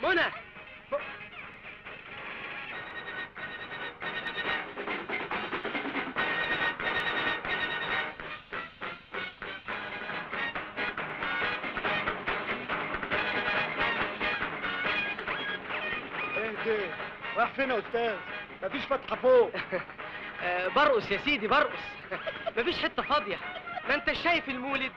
منى اهدى رايح فين يا استاذ مفيش فتحه فوق آه، برقص يا سيدي برقص مفيش حته فاضيه ما انت شايف المولد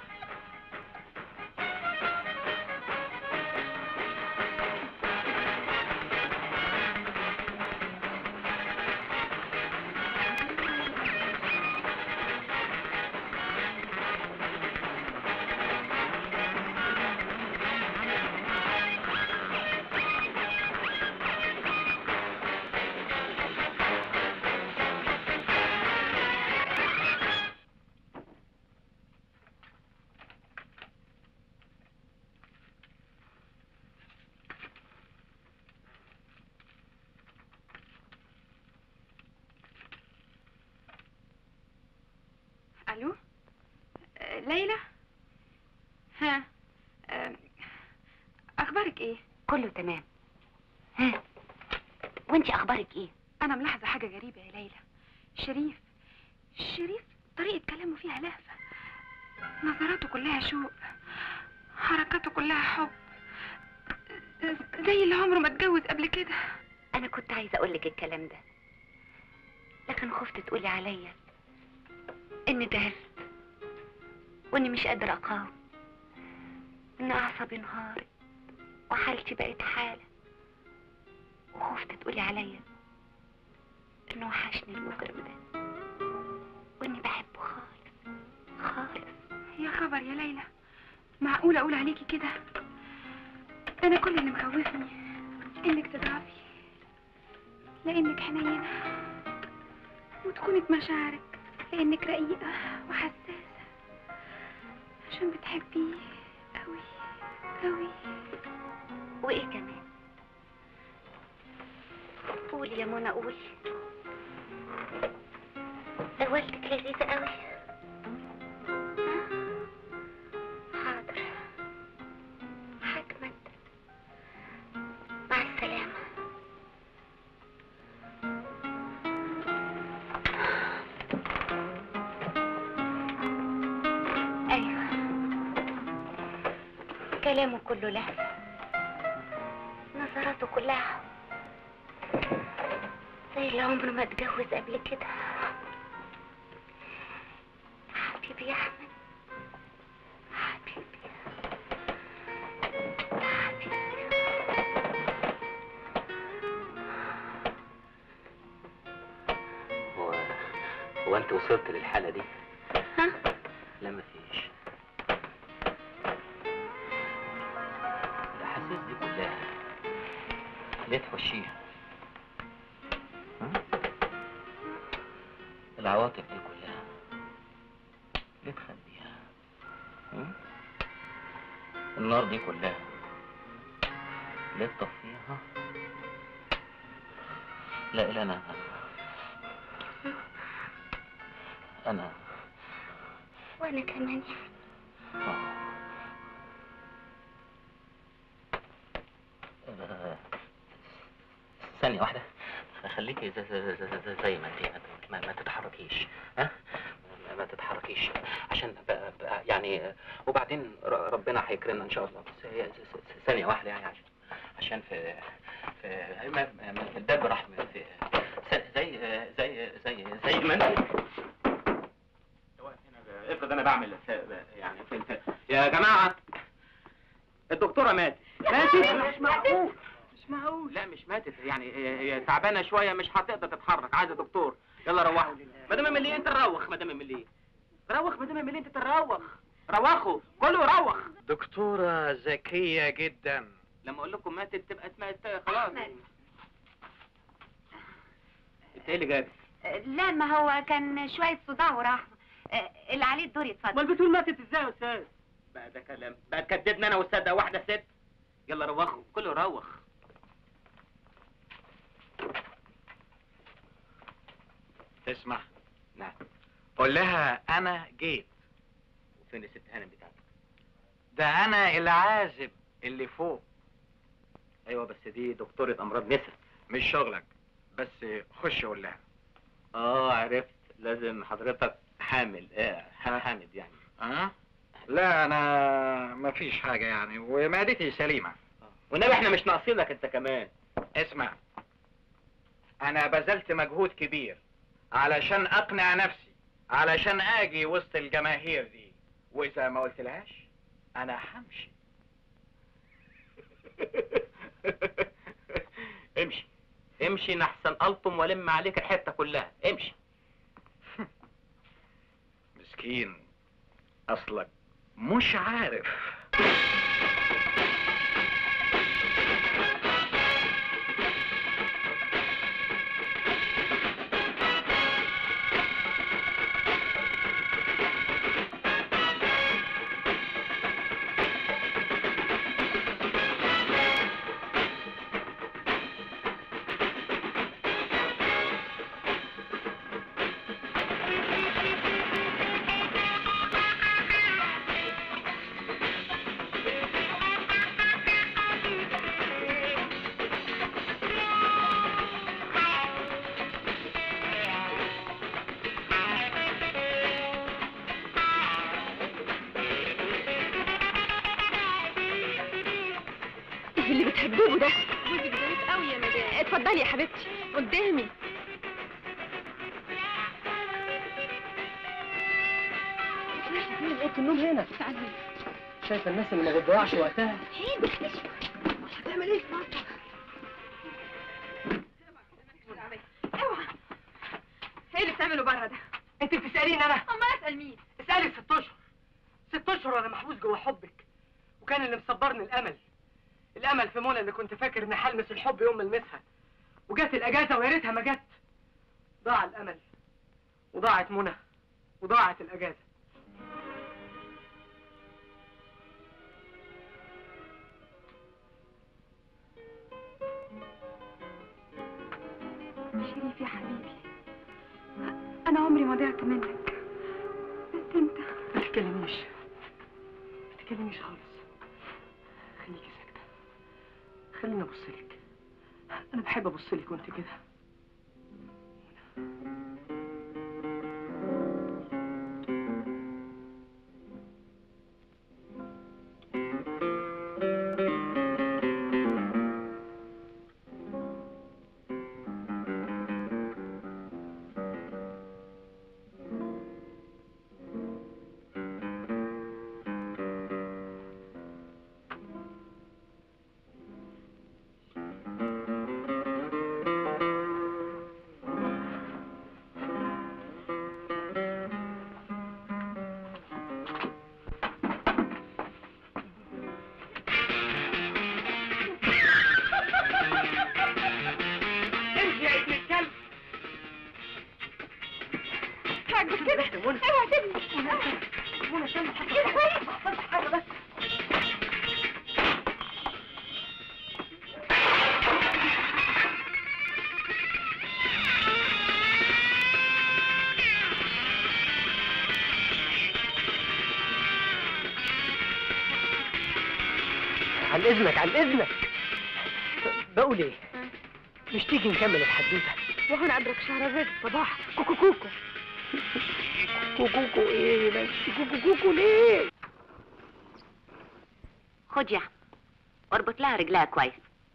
الو آه، ليلى ها آه، اخبارك ايه كله تمام ها وانتي اخبارك ايه انا ملاحظه حاجه غريبه يا ليلى شريف شريف طريقه كلامه فيها لهفه نظراته كلها شوق حركاته كلها حب آه، زي اللي عمره ما اتجوز قبل كده انا كنت عايزه اقول لك الكلام ده لكن خفت تقولي عليا اني دهست واني مش قادره اقاوم ان اعصابي انهارت وحالتي بقت حاله وخفت تقولي عليا انه وحشني المجرم ده واني بحبه خالص خالص يا خبر يا ليلى معقوله اقول عليكي كده انا كل اللي مخوفني انك تضعفي لانك حنينه وتكوني بمشاعرك لانك رقيقه وحساسه عشان بتحبيه قوي قوي وايه كمان قولي يا منى قولي ده والدك لذيذة قوي حاضر حكمت مع السلامة ايوه كلامه كله لهفة نظراته كلها حب. زي اللي عمره ما اتجوز قبل كده حبيبي يا احمد حبيبي حبيبي هو هو انت وصلت للحالة دي؟ ها لا مفيش الأحاسيس دي كلها ليه تحوشيها؟ ها؟ العواطف دي كلها ليه تخبيها؟ ها؟ النار دي كلها ليه تطفيها؟ لا إلا أنا أنا وانا كمان آه، ثانية واحدة خليكي زي, زي, زي, زي, زي ما انت ما, ما تتحركيش ها ما- ما تتحركيش عشان بقى بقى يعني وبعدين ر- ربنا هيكرمنا ان شاء الله بس هي س- س- ثانية واحدة يعني عشان عشان في في ما- ما- في الباب راح من- في س- زي زي زي زي ما انت افرض انا بعمل يعني في في- يا جماعة الدكتورة ماتت ماتت مش معقول مش معقول لا مش ماتت يعني هي هي تعبانه شويه مش هتقدر تتحرك عايزه دكتور يلا روحوا مدام ملي انت روخ مدام ملي روخ مدام ملي انت تروخ روخوا كله روخ دكتورة ذكية جدا لما اقول لكم ماتت تبقى اسمها خلاص انت ايه اللي جابك لا ما هو كان شوية صداع وراحة آه، اللي عليه الدور يتفضل امال بتقول ماتت ازاي يا استاذ بقى ده كلام بقى تكدبنا انا والسادة واحده ست يلا روخوا كله روخ تسمع نعم قول لها انا جيت وفين الست هانم بتاعتك ده انا العازب اللي فوق ايوه بس دي دكتورة امراض نسا مش شغلك بس خش قول لها اه عرفت لازم حضرتك حامل اه حامد يعني اه لا انا مفيش حاجه يعني ومعدتي سليمه والنبي احنا مش ناقصينك انت كمان اسمع انا بذلت مجهود كبير علشان اقنع نفسي علشان اجي وسط الجماهير دي واذا ما قلتلهاش انا همشي امشي امشي نحسن الطم ولم عليك الحته كلها امشي مسكين اصلك مش عارف اللي بتحبوه ده جوزك ظريف قوي يا مدام اتفضلي يا حبيبتي قدامي فين اوضه النوم هنا شايفه الناس اللي ما بتضيعش وقتها هتعمل ايه في مصر اوعى ايه اللي بتعمله بره ده انت بتساليني انا امال اسال مين اسالي ست اشهر ست اشهر وانا محبوس جوه حبك وكان اللي مصبرني الامل الامل في منى اللي كنت فاكر اني هلمس الحب يوم ما المسها وجت الاجازه ويا ريتها ما جت ضاع الامل وضاعت منى وضاعت الاجازه شريف يا حبيبي انا عمري ما ضعت منك بس انت ما تتكلميش ما تتكلميش خالص خليكي ساكته خليني ابص لك انا بحب ابص لك وانت كده امشي يا ابن الكلب عاجبك كده منى اوعى تبني منى استنى حصل إيه؟ حصل حاجه بس عن اذنك عن اذنك بقول ايه مش تيجي نكمل الحدوته وهو انا ادرك شهرزاد الصباح كوكو كوكو كوكوكو ايه بس كوكو كوكو ليه خد يا أحمد، اربط لها رجلها كويس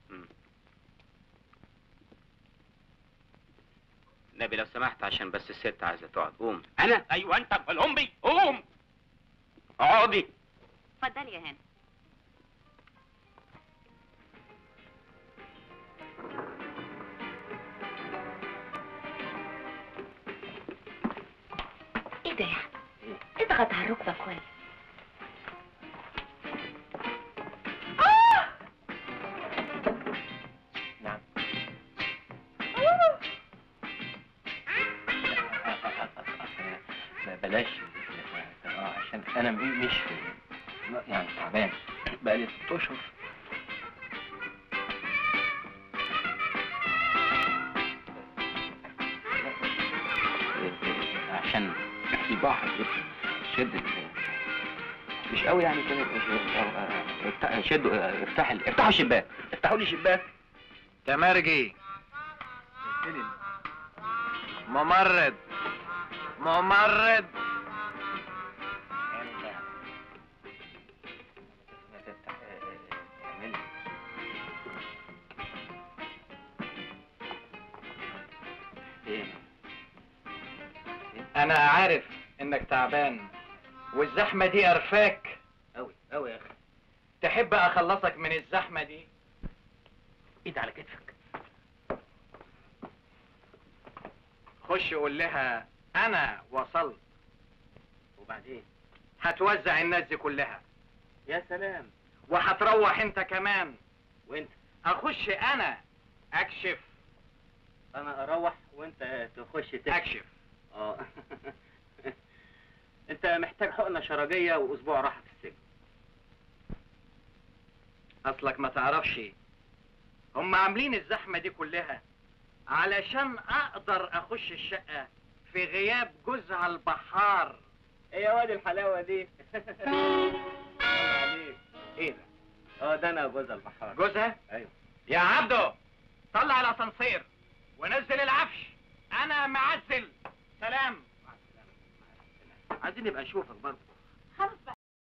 نبي لو سمحت عشان بس الست عايزه تقعد قوم انا ايوه انت الامي قوم اقعدي اتفضلي يا هاني ايه ده يا احمد اضغط على الركبه كويس نعم بلاش اه عشان انا م- مش يعني تعبان بقالي ست اشهر عشان البحر شد ال- مش قوي يعني كده مش آه، افتح شدوا آه، افتح ال- افتحوا الشباك افتحوا لي شباك تمرجي ممرض ممرض ايه انا عارف انك تعبان والزحمه دي قرفاك قوي قوي يا اخي تحب اخلصك من الزحمه دي ايد على كتفك خش قول لها انا وصلت وبعدين هتوزع الناس دي كلها يا سلام وهتروح انت كمان وانت اخش انا اكشف انا اروح وانت تخش تكشف اكشف اه انت محتاج حقنه شرجيه واسبوع راحه في السجن اصلك ما تعرفش هم عاملين الزحمه دي كلها علشان اقدر اخش الشقه في غياب جوزها البحار ايه يا واد الحلاوه دي ايه ده اه ده انا جوز البحار جوزها ايوه يا عبده طلع الاسانسير ونزل العفش انا معزل سلام عايزين نبقى نشوفك برضه خلاص بقى